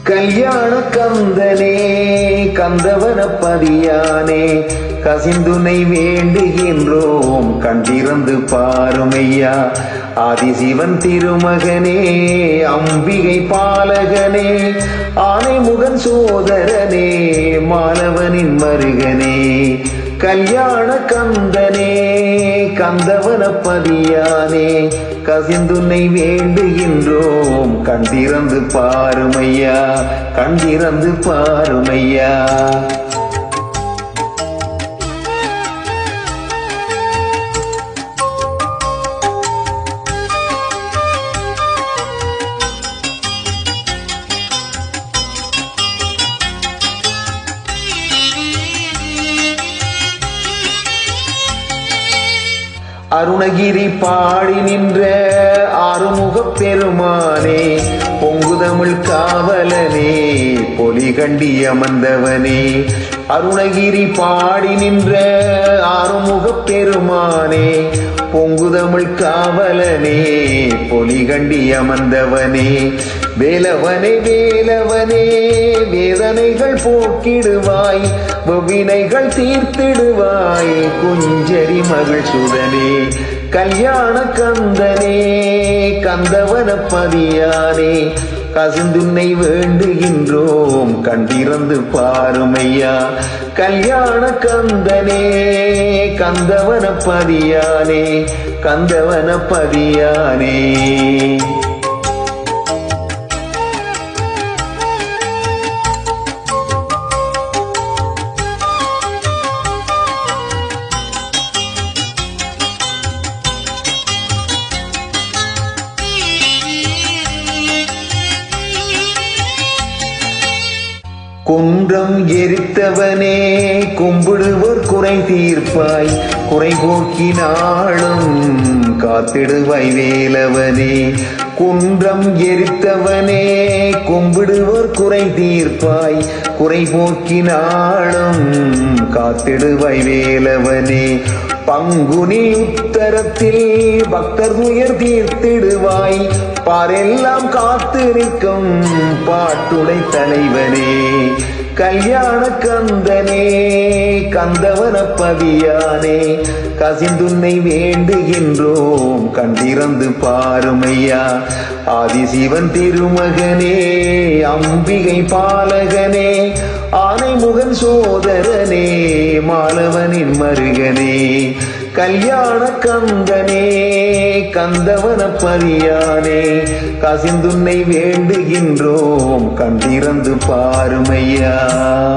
கல்யாண கந்தனே கந்தவன பதியானே கசிந்துனை வேண்டுகின்றோம் கண்டிறந்து பாருமையா ஆதிசிவன் திருமகனே அம்பிகை பாலகனே ஆனைமுகன் சோதரனே மாலவனின் மருகனே கல்யாண கந்தனே கந்தவன பதியானே கசிந்துன்னை வேண்டுகின்றோம் கண்டிறந்து பாருமையா கண்டிறந்து பாருமையா அருணகிரி பாடி நின்ற ஆறுமுகப் பெருமானே பொங்குதமிழ் காவலனே பொலிகண்டி அமர்ந்தவனே அருணகிரி பாடி நின்ற ஆறுமுகப் பெருமானே பொங்குதமிழ் காவலனே பொலிகண்டி அமர்ந்தவனே வேலவனே வேலவனே வேதனைகள் போக்கிடுவாய் வினைகள் தீர்த்திடுவாய் குஞ்சரி மகள் சுடனே கல்யாண கந்தனே கந்தவன பதியானே கசிந்துன்னை வேண்டுகின்றோம் கண்டிறந்து பாருமையா கல்யாண கந்தனே கந்தவன பதியானே கந்தவன பதியானே குன்றம் எரித்தவனே கும்பிடுவோர் குறை தீர்ப்பாய் குறை போக்கினாலும் காத்திடுவாய் வேலவனே குன்றம் எரித்தவனே கும்பிடுவோர் குறை தீர்ப்பாய் குறை போக்கினாலும் காத்திடுவாய் வேலவனே பங்குனி உத்தரத்தில் பக்தர் உயர் தீர்த்திடுவாய் பாரெல்லாம் காத்து நிற்கும் பாட்டுடை தலைவனே கல்யாண கந்தனே கந்தவன பதியானே கசிந்துன்னை வேண்டுகின்றோம் கண்டிறந்து பாருமையா ஆதிசிவன் திருமகனே அம்பிகை பாலகனே ஆனைமுகன் சோதரனே மாலவனின் மருகனே கல்யாண கந்தனே கந்தவன பரியானே கசிந்துன்னை வேண்டுகின்றோம் கண்டிறந்து பாருமையா